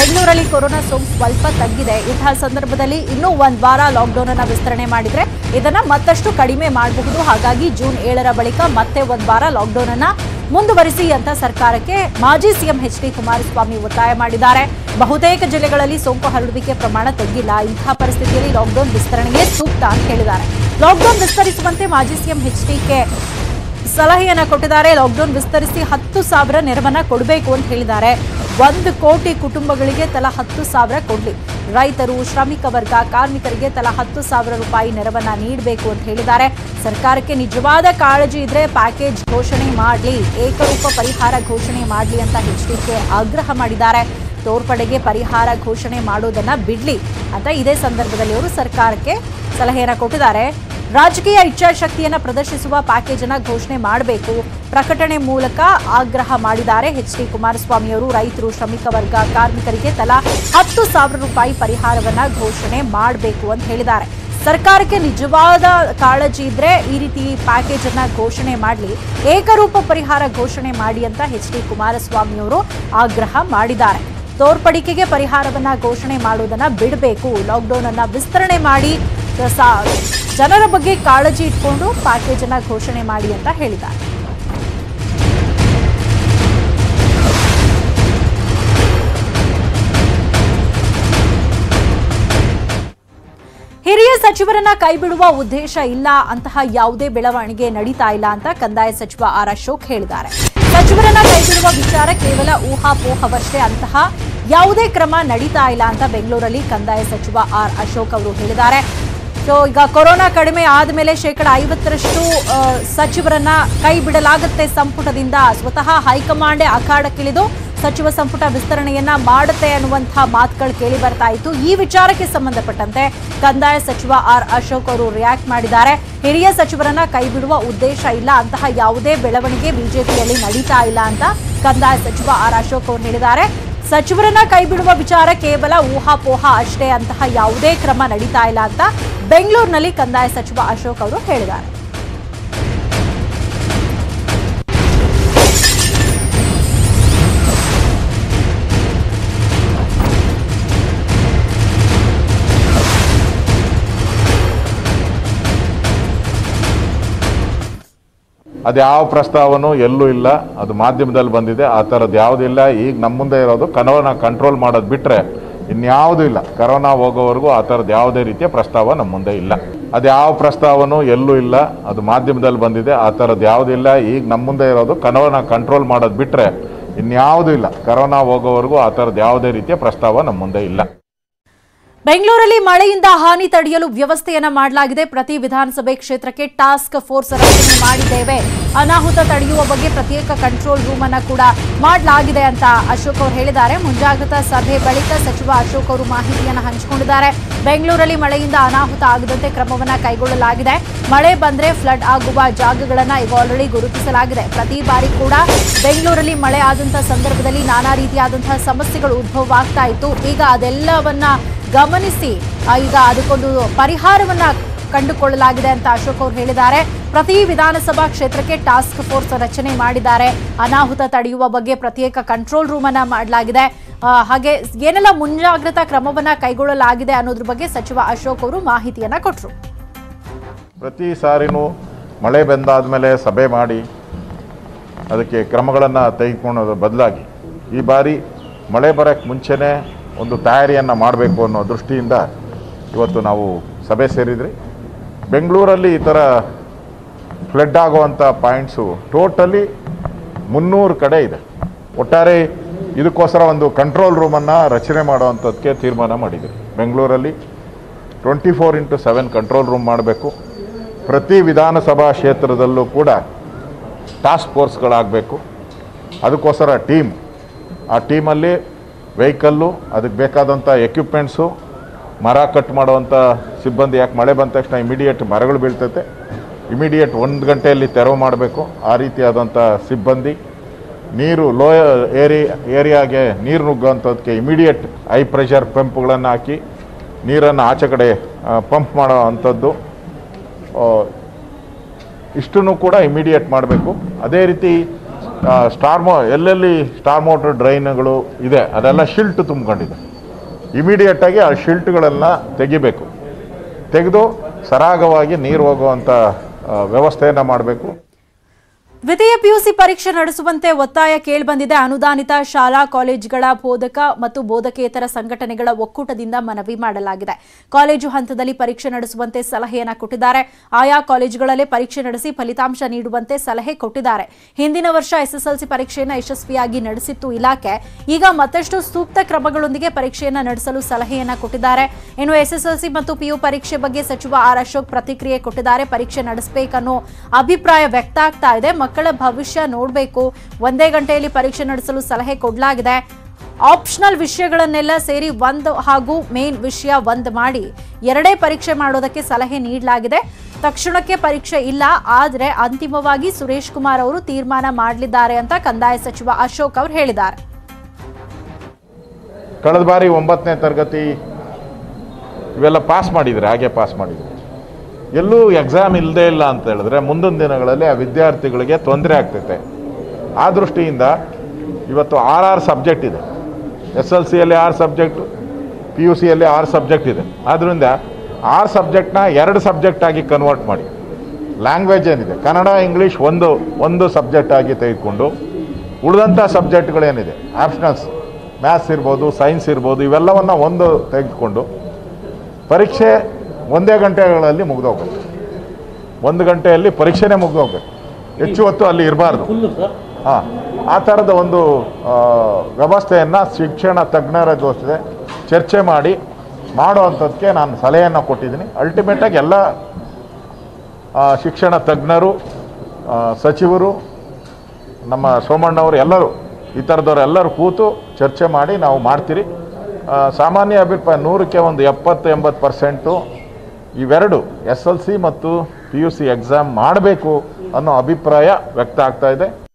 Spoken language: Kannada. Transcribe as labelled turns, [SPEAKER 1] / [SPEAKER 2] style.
[SPEAKER 1] ಬೆಂಗಳೂರಲ್ಲಿ ಕೊರೋನಾ ಸೋಂಕು ಸ್ವಲ್ಪ ತಗ್ಗಿದೆ ಇಂತಹ ಸಂದರ್ಭದಲ್ಲಿ ಇನ್ನೂ ಒಂದ್ ವಾರ ಲಾಕ್ಡೌನ್ ಅನ್ನ ವಿಸ್ತರಣೆ ಮಾಡಿದ್ರೆ ಇದನ್ನ ಮತ್ತಷ್ಟು ಕಡಿಮೆ ಮಾಡಬಹುದು ಹಾಗಾಗಿ ಜೂನ್ ಏಳರ ಬಳಿಕ ಮತ್ತೆ ಒಂದ್ ವಾರ ಲಾಕ್ಡೌನ್ ಅನ್ನ ಮುಂದುವರಿಸಿ ಅಂತ ಸರ್ಕಾರಕ್ಕೆ ಮಾಜಿ ಸಿಎಂ ಎಚ್ ಡಿ ಕುಮಾರಸ್ವಾಮಿ ಒತ್ತಾಯ ಮಾಡಿದ್ದಾರೆ ಬಹುತೇಕ ಜಿಲ್ಲೆಗಳಲ್ಲಿ ಸೋಂಕು ಹರಡುವಿಕೆ ಪ್ರಮಾಣ ತಗ್ಗಿಲ್ಲ ಇಂತಹ ಪರಿಸ್ಥಿತಿಯಲ್ಲಿ ಲಾಕ್ಡೌನ್ ವಿಸ್ತರಣೆಗೆ ಸೂಕ್ತ ಅಂತ ಹೇಳಿದ್ದಾರೆ ಲಾಕ್ಡೌನ್ ವಿಸ್ತರಿಸುವಂತೆ ಮಾಜಿ ಸಿಎಂ ಎಚ್ ಡಿಕೆ ಸಲಹೆಯನ್ನ ಕೊಟ್ಟಿದ್ದಾರೆ ಲಾಕ್ಡೌನ್ ವಿಸ್ತರಿಸಿ ಹತ್ತು ಸಾವಿರ ನೆರವನ್ನ ಕೊಡಬೇಕು ಅಂತ ಹೇಳಿದ್ದಾರೆ ಒಂದು ಕೋಟಿ ಕುಟುಂಬಗಳಿಗೆ ತಲಾ ಹತ್ತು ಸಾವಿರ ಕೊಡ್ಲಿ ರೈತರು ಶ್ರಮಿಕ ವರ್ಗ ಕಾರ್ಮಿಕರಿಗೆ ತಲಾ ಹತ್ತು ಸಾವಿರ ರೂಪಾಯಿ ನೆರವನ್ನ ನೀಡಬೇಕು ಅಂತ ಹೇಳಿದ್ದಾರೆ ಸರ್ಕಾರಕ್ಕೆ ನಿಜವಾದ ಕಾಳಜಿ ಇದ್ರೆ ಪ್ಯಾಕೇಜ್ ಘೋಷಣೆ ಮಾಡಲಿ ಏಕರೂಪ ಪರಿಹಾರ ಘೋಷಣೆ ಮಾಡಲಿ ಅಂತ ಎಚ್ಡಿಕೆ ಆಗ್ರಹ ಮಾಡಿದ್ದಾರೆ ತೋರ್ಪಡೆಗೆ ಪರಿಹಾರ ಘೋಷಣೆ ಮಾಡೋದನ್ನ ಬಿಡ್ಲಿ ಅಂತ ಇದೇ ಸಂದರ್ಭದಲ್ಲಿ ಅವರು ಸರ್ಕಾರಕ್ಕೆ ಸಲಹೆಯನ್ನ ಕೊಟ್ಟಿದ್ದಾರೆ ರಾಜಕೀಯ ಇಚ್ಛಾಶಕ್ತಿಯನ್ನ ಪ್ರದರ್ಶಿಸುವ ಪ್ಯಾಕೇಜ್ ಅನ್ನ ಘೋಷಣೆ ಮಾಡಬೇಕು ಪ್ರಕಟಣೆ ಮೂಲಕ ಆಗ್ರಹ ಮಾಡಿದ್ದಾರೆ ಎಚ್ ಡಿ ಕುಮಾರಸ್ವಾಮಿ ಅವರು ರೈತರು ಶ್ರಮಿಕ ವರ್ಗ ಕಾರ್ಮಿಕರಿಗೆ ತಲಾ ಹತ್ತು ಸಾವಿರ ರೂಪಾಯಿ ಪರಿಹಾರವನ್ನ ಘೋಷಣೆ ಮಾಡಬೇಕು ಅಂತ ಹೇಳಿದ್ದಾರೆ ಸರ್ಕಾರಕ್ಕೆ ನಿಜವಾದ ಕಾಳಜಿ ಇದ್ರೆ ಈ ರೀತಿ ಪ್ಯಾಕೇಜ್ ಅನ್ನ ಘೋಷಣೆ ಮಾಡಲಿ ಏಕರೂಪ ಪರಿಹಾರ ಘೋಷಣೆ ಮಾಡಿ ಅಂತ ಎಚ್ ಡಿ ಕುಮಾರಸ್ವಾಮಿ ಅವರು ಆಗ್ರಹ ಮಾಡಿದ್ದಾರೆ ತೋರ್ಪಡಿಕೆಗೆ ಪರಿಹಾರವನ್ನ ಘೋಷಣೆ ಮಾಡುವುದನ್ನ ಬಿಡಬೇಕು ಲಾಕ್ಡೌನ್ ಅನ್ನ ವಿಸ್ತರಣೆ ಮಾಡಿ ಸಾ- ಜನರ ಬಗ್ಗೆ ಕಾಳಜಿ ಇಟ್ಕೊಂಡು ಪ್ಯಾಕೇಜ್ ಅನ್ನ ಘೋಷಣೆ ಮಾಡಿ ಅಂತ ಹೇಳಿದ್ದಾರೆ ಹಿರಿಯ ಸಚಿವರನ್ನ ಕೈಬಿಡುವ ಉದ್ದೇಶ ಇಲ್ಲ ಅಂತಹ ಯಾವುದೇ ಬೆಳವಣಿಗೆ ನಡೀತಾ ಇಲ್ಲ ಅಂತ ಕಂದಾಯ ಸಚಿವ ಆರ್ ಅಶೋಕ್ ಹೇಳಿದ್ದಾರೆ ಸಚಿವರನ್ನ ಕೈಬಿಡುವ ವಿಚಾರ ಕೇವಲ ಊಹಾಪೋಹವಷ್ಟೇ ಅಂತಹ ಯಾವುದೇ ಕ್ರಮ ನಡೀತಾ ಇಲ್ಲ ಅಂತ ಬೆಂಗಳೂರಲ್ಲಿ ಕಂದಾಯ ಸಚಿವ ಆರ್ ಅಶೋಕ್ ಅವರು ಹೇಳಿದ್ದಾರೆ ಸೊ ಈಗ ಕೊರೋನಾ ಕಡಿಮೆ ಆದಮೇಲೆ ಶೇಕಡ ಐವತ್ತರಷ್ಟು ಆ, ಸಚಿವರನ್ನ ಕೈ ಬಿಡಲಾಗುತ್ತೆ ಸಂಪುಟದಿಂದ ಸ್ವತಃ ಹೈಕಮಾಂಡೇ ಅಖಾಡಕ್ಕಿಳಿದು ಸಚಿವ ಸಂಪುಟ ವಿಸ್ತರಣೆಯನ್ನ ಮಾಡುತ್ತೆ ಅನ್ನುವಂತಹ ಮಾತುಗಳು ಕೇಳಿ ಬರ್ತಾ ಇತ್ತು ಈ ವಿಚಾರಕ್ಕೆ ಸಂಬಂಧಪಟ್ಟಂತೆ ಕಂದಾಯ ಸಚಿವ ಆರ್ ಅಶೋಕ್ ಅವರು ರಿಯಾಕ್ಟ್ ಮಾಡಿದ್ದಾರೆ ಹಿರಿಯ ಸಚಿವರನ್ನ ಕೈ ಬಿಡುವ ಉದ್ದೇಶ ಇಲ್ಲ ಅಂತಹ ಯಾವುದೇ ಬೆಳವಣಿಗೆ ಬಿಜೆಪಿಯಲ್ಲಿ ನಡೀತಾ ಇಲ್ಲ ಅಂತ ಕಂದಾಯ ಸಚಿವ ಆರ್ ಅಶೋಕ್ ಅವರು ಹೇಳಿದ್ದಾರೆ ಸಚಿವರನ್ನ ಕೈ ಬಿಡುವ ವಿಚಾರ ಕೇವಲ ಊಹಾಪೋಹ ಅಷ್ಟೇ ಅಂತಹ ಯಾವುದೇ ಕ್ರಮ ನಡೀತಾ ಇಲ್ಲ ಅಂತ ಬೆಂಗಳೂರಿನಲ್ಲಿ ಕಂದಾಯ ಸಚಿವ ಅಶೋಕ್ ಅವರು ಹೇಳಿದ್ದಾರೆ
[SPEAKER 2] ಅದು ಯಾವ ಪ್ರಸ್ತಾವನೂ ಎಲ್ಲೂ ಇಲ್ಲ ಅದು ಮಾಧ್ಯಮದಲ್ಲಿ ಬಂದಿದೆ ಆ ಥರದ್ದು ಯಾವುದಿಲ್ಲ ಈಗ ನಮ್ಮ ಮುಂದೆ ಇರೋದು ಕರೋನಾ ಕಂಟ್ರೋಲ್ ಮಾಡೋದು ಬಿಟ್ಟರೆ ಇನ್ಯಾವುದೂ ಇಲ್ಲ ಕರೋನಾ ಹೋಗೋವರೆಗೂ ಆ ಥರದ್ದು ಯಾವುದೇ ರೀತಿಯ ಪ್ರಸ್ತಾವ ನಮ್ಮ ಮುಂದೆ ಇಲ್ಲ ಅದು ಯಾವ ಪ್ರಸ್ತಾವನೂ ಎಲ್ಲೂ ಇಲ್ಲ ಅದು ಮಾಧ್ಯಮದಲ್ಲಿ ಬಂದಿದೆ ಆ ಥರದ್ದು ಯಾವುದಿಲ್ಲ ಈಗ ನಮ್ಮ ಮುಂದೆ ಇರೋದು ಕರೋನಾ ಕಂಟ್ರೋಲ್ ಮಾಡೋದು ಬಿಟ್ಟರೆ ಇನ್ಯಾವುದೂ ಇಲ್ಲ ಕರೋನಾ ಹೋಗೋವರೆಗೂ ಆ ಥರದ್ದು ಯಾವುದೇ ರೀತಿಯ ಪ್ರಸ್ತಾವ ನಮ್ಮ ಮುಂದೆ ಇಲ್ಲ
[SPEAKER 1] ಬೆಂಗಳೂರಲ್ಲಿ ಮಳೆಯಿಂದ ಹಾನಿ ತಡೆಯಲು ವ್ಯವಸ್ಥೆಯನ್ನ ಮಾಡಲಾಗಿದೆ ಪ್ರತಿ ವಿಧಾನಸಭೆ ಕ್ಷೇತ್ರಕ್ಕೆ ಟಾಸ್ಕ್ ಫೋರ್ಸ್ ರಚನೆ ಮಾಡಿದ್ದೇವೆ ಅನಾಹುತ ತಡೆಯುವ ಬಗ್ಗೆ ಪ್ರತ್ಯೇಕ ಕಂಟ್ರೋಲ್ ರೂಮ್ ಅನ್ನ ಕೂಡ ಮಾಡಲಾಗಿದೆ ಅಂತ ಅಶೋಕ್ ಅವರು ಹೇಳಿದ್ದಾರೆ ಮುಂಜಾಗ್ರತಾ ಸಭೆ ಬಳಿಕ ಸಚಿವ ಅಶೋಕ್ ಅವರು ಮಾಹಿತಿಯನ್ನು ಹಂಚಿಕೊಂಡಿದ್ದಾರೆ ಬೆಂಗಳೂರಲ್ಲಿ ಮಳೆಯಿಂದ ಅನಾಹುತ ಆಗದಂತೆ ಕ್ರಮವನ್ನ ಕೈಗೊಳ್ಳಲಾಗಿದೆ ಮಳೆ ಬಂದ್ರೆ ಫ್ಲಡ್ ಆಗುವ ಜಾಗಗಳನ್ನ ಈಗ ಆಲ್ರೆಡಿ ಗುರುತಿಸಲಾಗಿದೆ ಪ್ರತಿ ಬಾರಿ ಕೂಡ ಬೆಂಗಳೂರಲ್ಲಿ ಮಳೆ ಆದಂತಹ ಸಂದರ್ಭದಲ್ಲಿ ನಾನಾ ರೀತಿಯಾದಂತಹ ಸಮಸ್ಯೆಗಳು ಉದ್ಭವವಾಗ್ತಾ ಇತ್ತು ಈಗ ಅದೆಲ್ಲವನ್ನ ಗಮನಿಸಿ ಆ, ಈಗ ಅದಕ್ಕೊಂದು ಪರಿಹಾರವನ್ನ ಕಂಡುಕೊಳ್ಳಲಾಗಿದೆ ಅಂತ ಅಶೋಕ್ ಅವರು ಹೇಳಿದ್ದಾರೆ ಪ್ರತಿ ವಿಧಾನಸಭಾ ಕ್ಷೇತ್ರಕ್ಕೆ ಟಾಸ್ಕ್ ಫೋರ್ಸ್ ರಚನೆ ಮಾಡಿದ್ದಾರೆ ಅನಾಹುತ ತಡೆಯುವ ಬಗ್ಗೆ ಪ್ರತ್ಯೇಕ ಕಂಟ್ರೋಲ್ ರೂಮ್ ಅನ್ನ ಮಾಡಲಾಗಿದೆ ಆ, ಹಾಗೆ ಏನೆಲ್ಲ ಮುಂಜಾಗ್ರತಾ ಕ್ರಮವನ್ನ ಕೈಗೊಳ್ಳಲಾಗಿದೆ ಅನ್ನೋದ್ರ ಬಗ್ಗೆ ಸಚಿವ ಅಶೋಕ್ ಅವರು ಮಾಹಿತಿಯನ್ನ ಕೊಟ್ಟರು
[SPEAKER 2] ಪ್ರತಿ ಸಾರಿನೂ ಮಳೆ ಬಂದಾದಮೇಲೆ ಸಭೆ ಮಾಡಿ ಅದಕ್ಕೆ ಕ್ರಮಗಳನ್ನು ತೆಗೆದುಕೊಳ್ಳೋದ್ರ ಬದಲಾಗಿ ಈ ಬಾರಿ ಮಳೆ ಬರೋಕ್ಕೆ ಮುಂಚೆನೇ ಒಂದು ತಯಾರಿಯನ್ನು ಮಾಡಬೇಕು ಅನ್ನೋ ದೃಷ್ಟಿಯಿಂದ ಇವತ್ತು ನಾವು ಸಭೆ ಸೇರಿದ್ರಿ ಬೆಂಗಳೂರಲ್ಲಿ ಈ ಥರ ಫ್ಲಡ್ ಆಗುವಂಥ ಪಾಯಿಂಟ್ಸು ಟೋಟಲಿ ಮುನ್ನೂರು ಕಡೆ ಇದೆ ಒಟ್ಟಾರೆ ಇದಕ್ಕೋಸ್ಕರ ಒಂದು ಕಂಟ್ರೋಲ್ ರೂಮನ್ನು ರಚನೆ ಮಾಡುವಂಥದ್ದಕ್ಕೆ ತೀರ್ಮಾನ ಮಾಡಿದ್ವಿ ಬೆಂಗಳೂರಲ್ಲಿ twenty four into seven control room ಮಾಡಬೇಕು ಪ್ರತಿ ವಿಧಾನಸಭಾ ಕ್ಷೇತ್ರದಲ್ಲೂ ಕೂಡ ಟಾಸ್ಕ್ ಫೋರ್ಸ್ಗಳಾಗಬೇಕು ಅದಕ್ಕೋಸ್ಕರ ಟೀಮ್ ಆ ಟೀಮಲ್ಲಿ ವೆಹಿಕಲ್ಲು ಅದಕ್ಕೆ ಬೇಕಾದಂಥ ಎಕ್ವಿಪ್ಮೆಂಟ್ಸು ಮರ ಕಟ್ ಮಾಡುವಂಥ ಸಿಬ್ಬಂದಿ ಯಾಕೆ ಮಳೆ ಬಂದ ತಕ್ಷಣ ಇಮಿಡಿಯೇಟ್ ಮರಗಳು ಬೀಳ್ತೈತೆ ಇಮಿಡಿಯೇಟ್ ಒಂದು ಗಂಟೆಯಲ್ಲಿ ತೆರವು ಮಾಡಬೇಕು ಆ ರೀತಿಯಾದಂಥ ಸಿಬ್ಬಂದಿ ನೀರು ಲೋ ಏರಿ ಏರಿಯಾಗೆ ನೀರು ನುಗ್ಗುವಂಥದ್ದಕ್ಕೆ ಇಮಿಡಿಯೇಟ್ ಹೈ ಪ್ರೆಷರ್ ಪಂಪ್ಗಳನ್ನು ಹಾಕಿ ನೀರನ್ನು ಆಚೆ ಕಡೆ ಪಂಪ್ ಮಾಡೋ ಅಂಥದ್ದು ಇಷ್ಟನ್ನು ಕೂಡ ಇಮಿಡಿಯೇಟ್ ಮಾಡಬೇಕು ಅದೇ ರೀತಿ ಸ್ಟಾರ್ ಮೋ ಎಲ್ಲೆಲ್ಲಿ ಸ್ಟಾರ್ ಮೋಟರ್ ಡ್ರೈನ್ಗಳು ಇದೆ ಅದೆಲ್ಲ ಶಿಲ್ಟ್ ತುಂಬ್ಕೊಂಡಿದೆ ಇಮಿಡಿಯೇಟಾಗಿ ಆ ಶಿಲ್ಟ್ಗಳೆಲ್ಲ ತೆಗಿಬೇಕು ತೆಗೆದು ಸರಾಗವಾಗಿ ನೀರು ಹೋಗುವಂಥ ವ್ಯವಸ್ಥೆಯನ್ನು ಮಾಡಬೇಕು
[SPEAKER 1] ದ್ವಿತೀಯ ಪಿಯುಸಿ ಪರೀಕ್ಷೆ ನಡೆಸುವಂತೆ ಒತ್ತಾಯ ಕೇಳಿಬಂದಿದೆ ಅನುದಾನಿತ ಶಾಲಾ ಕಾಲೇಜುಗಳ ಬೋಧಕ ಮತ್ತು ಬೋಧಕೇತರ ಸಂಘಟನೆಗಳ ಒಕ್ಕೂಟದಿಂದ ಮನವಿ ಮಾಡಲಾಗಿದೆ ಕಾಲೇಜು ಹಂತದಲ್ಲಿ ಪರೀಕ್ಷೆ ನಡೆಸುವಂತೆ ಸಲಹೆಯನ್ನ ಕೊಟ್ಟಿದ್ದಾರೆ ಆಯಾ ಕಾಲೇಜುಗಳಲ್ಲೇ ಪರೀಕ್ಷೆ ನಡೆಸಿ ಫಲಿತಾಂಶ ನೀಡುವಂತೆ ಸಲಹೆ ಕೊಟ್ಟಿದ್ದಾರೆ ಹಿಂದಿನ ವರ್ಷ ಎಸ್ಎಸ್ಎಲ್ಸಿ ಪರೀಕ್ಷೆಯನ್ನು ಯಶಸ್ವಿಯಾಗಿ ನಡೆಸಿತ್ತು ಇಲಾಖೆ ಈಗ ಮತ್ತಷ್ಟು ಸೂಕ್ತ ಕ್ರಮಗಳೊಂದಿಗೆ ಪರೀಕ್ಷೆಯನ್ನ ನಡೆಸಲು ಸಲಹೆಯನ್ನ ಕೊಟ್ಟಿದ್ದಾರೆ ಇನ್ನು ಎಸ್ಎಸ್ಎಲ್ಸಿ ಮತ್ತು ಪಿಯು ಪರೀಕ್ಷೆ ಬಗ್ಗೆ ಸಚಿವ ಆರ್ ಅಶೋಕ್ ಪ್ರತಿಕ್ರಿಯೆ ಕೊಟ್ಟಿದ್ದಾರೆ ಪರೀಕ್ಷೆ ನಡೆಸಬೇಕನ್ನೋ ಅಭಿಪ್ರಾಯ ವ್ಯಕ್ತ ಆಗ್ತಾ ಇದೆ ಮಕ್ಕಳ ಭವಿಷ್ಯ ನೋಡಬೇಕು ಒಂದೇ ಗಂಟೆಯಲ್ಲಿ ಪರೀಕ್ಷೆ ನಡೆಸಲು ಸಲಹೆ ಕೊಡಲಾಗಿದೆ ಆಪ್ಷನಲ್ ವಿಷಯಗಳನ್ನೆಲ್ಲ ಸೇರಿ ಒಂದು ಹಾಗೂ ಮೇನ್ ವಿಷಯ ಒಂದು ಮಾಡಿ ಎರಡೇ ಪರೀಕ್ಷೆ ಮಾಡೋದಕ್ಕೆ ಸಲಹೆ ನೀಡಲಾಗಿದೆ ತಕ್ಷಣಕ್ಕೆ ಪರೀಕ್ಷೆ ಇಲ್ಲ ಆದರೆ ಅಂತಿಮವಾಗಿ ಸುರೇಶ್ ಕುಮಾರ್ ಅವರು ತೀರ್ಮಾನ ಮಾಡಲಿದ್ದಾರೆ ಅಂತ ಕಂದಾಯ ಸಚಿವ ಅಶೋಕ್ ಅವರು ಹೇಳಿದ್ದಾರೆ
[SPEAKER 2] ಕಳೆದ ಬಾರಿ ಒಂಬತ್ತನೇ ತರಗತಿ ಇವೆಲ್ಲ ಪಾಸ್ ಮಾಡಿದರೆ ಹಾಗೆ ಪಾಸ್ ಮಾಡಿದ್ರು ಎಲ್ಲೂ ಎಕ್ಸಾಮ್ ಇಲ್ಲದೇ ಇಲ್ಲ ಅಂತ ಹೇಳಿದ್ರೆ ಮುಂದಿನ ದಿನಗಳಲ್ಲಿ ಆ ವಿದ್ಯಾರ್ಥಿಗಳಿಗೆ ತೊಂದರೆ ಆಗ್ತೈತೆ ಆ ದೃಷ್ಟಿಯಿಂದ ಇವತ್ತು ಆರು ಆರು ಸಬ್ಜೆಕ್ಟ್ ಇದೆ ಎಸ್ ಎಲ್ ಸಿಯಲ್ಲಿ ಆರು ಸಬ್ಜೆಕ್ಟು ಪಿ ಯು ಸಿಯಲ್ಲಿ ಆರು ಸಬ್ಜೆಕ್ಟ್ ಇದೆ ಆದ್ದರಿಂದ ಆರು ಸಬ್ಜೆಕ್ಟ್ನ ಎರಡು ಸಬ್ಜೆಕ್ಟ್ ಆಗಿ ಕನ್ವರ್ಟ್ ಮಾಡಿ ಲ್ಯಾಂಗ್ವೇಜ್ ಏನಿದೆ ಕನ್ನಡ ಇಂಗ್ಲೀಷ್ ಒಂದು ಒಂದು ಸಬ್ಜೆಕ್ಟ್ ಆಗಿ ತೆಗೆದುಕೊಂಡು ಉಳಿದಂಥ ಸಬ್ಜೆಕ್ಟ್ಗಳೇನಿದೆ ಆಪ್ಷನಲ್ಸ್ ಮ್ಯಾಥ್ಸ್ ಇರ್ಬೋದು ಸೈನ್ಸ್ ಇರ್ಬೋದು ಇವೆಲ್ಲವನ್ನು ಒಂದು ತೆಗೆದುಕೊಂಡು ಪರೀಕ್ಷೆ ಒಂದೇ ಗಂಟೆಗಳಲ್ಲಿ ಮುಗಿದೋಗ್ಬೇಕು ಒಂದು ಗಂಟೆಯಲ್ಲಿ ಪರೀಕ್ಷೆನೇ ಮುಗಿದೋಗ್ಬೇಕು ಹೆಚ್ಚು ಹೊತ್ತು ಅಲ್ಲಿ ಇರಬಾರ್ದು ಹಾಂ ಆ ಥರದ ಒಂದು ವ್ಯವಸ್ಥೆಯನ್ನು ಶಿಕ್ಷಣ ತಜ್ಞರ ಜೊತೆ ಚರ್ಚೆ ಮಾಡಿ ಮಾಡುವಂಥದ್ದಕ್ಕೆ ನಾನು ಸಲಹೆಯನ್ನು ಕೊಟ್ಟಿದ್ದೀನಿ ಅಲ್ಟಿಮೇಟಾಗಿ ಎಲ್ಲ ಆ, ಶಿಕ್ಷಣ ತಜ್ಞರು ಆ, ಸಚಿವರು ನಮ್ಮ ಸೋಮಣ್ಣವರು ಎಲ್ಲರೂ ಈ ಥರದವ್ರು ಎಲ್ಲರೂ ಕೂತು ಚರ್ಚೆ ಮಾಡಿ ನಾವು ಮಾಡ್ತೀರಿ ಆ, ಸಾಮಾನ್ಯ ಅಭಿಪ್ರಾಯ ನೂರಕ್ಕೆ ಒಂದು ಎಪ್ಪತ್ತು ಎಂಬತ್ತು ಪರ್ಸೆಂಟು ಇವೆರಡು ಎಸ್ ಎಲ್ ಸಿ ಮತ್ತು ಪಿ ಯು ಸಿ ಎಕ್ಸಾಮ್ ಮಾಡಬೇಕು ಅನ್ನೋ ಅಭಿಪ್ರಾಯ ವ್ಯಕ್ತ ಆಗ್ತಾ ಇದೆ